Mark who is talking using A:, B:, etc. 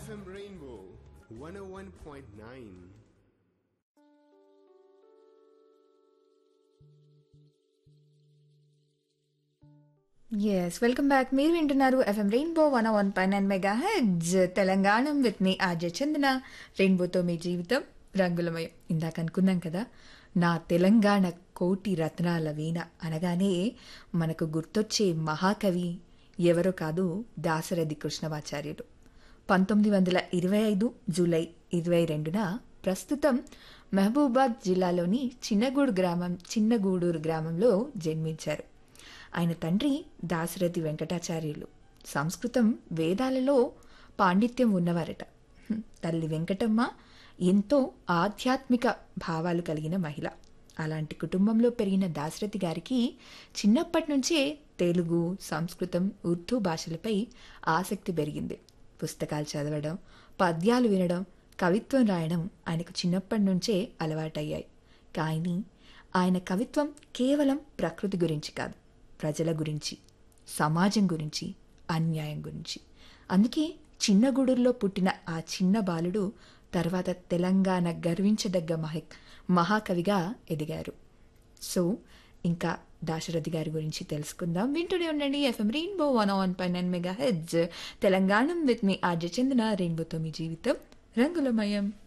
A: FM Rainbow 101.9.
B: Yes welcome back మీరు వింటున్నారు FM rainbow one one పై nine megahertz Telangana with మీ RJ Chandana రెయిన్బోతో మీ జీవితం రంగులమయం ఇందాక అనుకున్నాం కదా నా తెలంగాణ కోటి రత్నాల వీణ అనగానే మనకు గుర్తొచ్చే మహాకవి ఎవరో కాదు దాశరథి కృష్ణమాచార్యులు పంతొమ్మిది వందల ఇరవై ఐదు జూలై ఇరవై రెండున ప్రస్తుతం మహబూబాద్ జిల్లాలోని చిన్నగూడు గ్రామం చిన్నగూడూరు గ్రామంలో జన్మించారు ఆయన తండ్రి దాశరథి వెంకటాచార్యులు సంస్కృతం వేదాలలో పాండిత్యం ఉన్నవారట హ్మ్. తల్లి వెంకటమ్మ ఎంతో ఆధ్యాత్మిక భావాలు కలిగిన మహిళ అలాంటి కుటుంబంలో పెరిగిన దాశరథి గారికి చిన్నప్పటి నుంచే తెలుగు సంస్కృతం ఉర్దూ భాషలపై ఆసక్తి పెరిగింది పుస్తకాలు చదవడం పద్యాలు వినడం కవిత్వం రాయడం ఆయనకు చిన్నప్పటి నుంచే అలవాటయ్యాయి కానీ ఆయన కవిత్వం కేవలం ప్రకృతి గురించి కాదు ప్రజల గురించి సమాజం గురించి అన్యాయం గురించి అందుకే చిన్న గూడూరులో పుట్టిన ఆ చిన్న బాలుడు తర్వాత తెలంగాణ గర్వించదగ్గ మహ మహాకవిగా ఎదిగారు సో ఇంకా దాశరథి గారి గురించి తెలుసుకుందాం వింటూనే ఉండండి ఎఫ్ఎం రెయిన్బో వన్ వన్ పై nine megahertz Telangana with మీ ఆర్జ చెందిన రెయిన్బోతో మీ జీవితం రంగులమయం